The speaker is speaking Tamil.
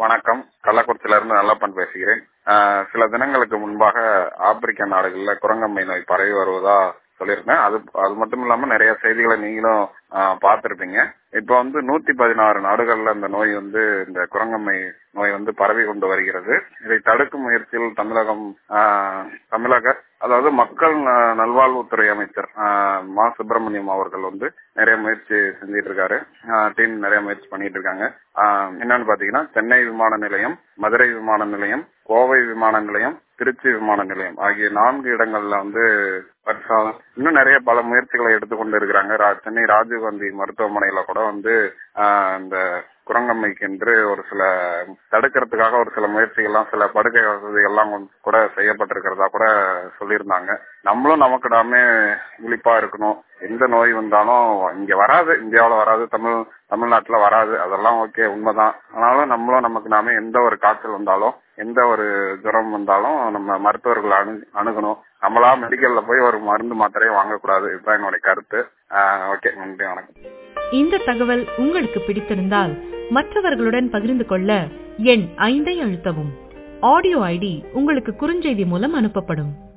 வணக்கம் கள்ளக்குறிச்சியில இருந்து நல்லப்பன் பேசுகிறேன் ஆஹ் சில தினங்களுக்கு முன்பாக ஆப்பிரிக்க நாடுகள்ல குரங்கம்மை நோய் பரவி வருவதா சொல்லியிருந்தேன் அது அது மட்டும் இல்லாம நிறைய செய்திகளை நீங்களும் பார்த்திருப்பீங்க இப்ப வந்து நூத்தி பதினாறு நாடுகள்ல இந்த நோய் வந்து இந்த குரங்கம்மை நோய் வந்து பரவி கொண்டு வருகிறது இதை தடுக்கும் முயற்சியில் தமிழகம் ஆஹ் தமிழக அதாவது மக்கள் ந- நல்வாழ்வுத்துறை அமைச்சர் ஆஹ் மா சுப்பிரமணியம் அவர்கள் வந்து நிறைய முயற்சி செஞ்சிட்டு இருக்காரு டீம் நிறைய முயற்சி பண்ணிட்டு இருக்காங்க ஆஹ் என்னன்னு பாத்தீங்கன்னா சென்னை விமான நிலையம் மதுரை விமான நிலையம் கோவை விமான நிலையம் திருச்சி விமான நிலையம் ஆகிய நான்கு இடங்கள்ல வந்து பரிசோதனை இன்னும் நிறைய பல முயற்சிகளை எடுத்துக்கொண்டு இருக்கிறாங்க ரா- சென்னை ராஜீவ்காந்தி மருத்துவமனையில கூட வந்து ஆஹ் இந்த குரங்கம்மைக்கு என்று ஒரு சில தடுக்கிறதுக்காக ஒரு சில முயற்சிகள்லாம் சில படுக்கை வசதிகள்லாம் கொண்டு- கூட செய்யப்பட்டிருக்கிறதா கூட சொல்லியிருந்தாங்க நம்மளும் நமக்கு நாமே விழிப்பா இருக்கணும் எந்த நோய் வந்தாலும் இங்க வராது இந்தியாவுல வராது தமிழ் தமிழ்நாட்டுல வராது அதெல்லாம் ஓகே உண்மைதான் ஆனாலும் நம்மளும் நமக்கு நாமே எந்த ஒரு காய்ச்சல் வந்தாலும் எந்த ஒரு ஜுரம் வந்தாலும் நம்ம மருத்துவர்களை அணு அணுகணும் நம்மளா மெடிக்கல்ல போய் ஒரு மருந்து மாத்திரையை வாங்கக்கூடாது இதுதான் என்னுடைய கருத்து ஓகே நன்றி வணக்கம் இந்த தகவல் உங்களுக்கு பிடித்திருந்தால் மற்றவர்களுடன் பகிர்ந்து கொள்ள எண் ஐந்தை அழுத்தவும் ஆடியோ ஐடி உங்களுக்கு குறுஞ்செய்தி மூலம் அனுப்பப்படும்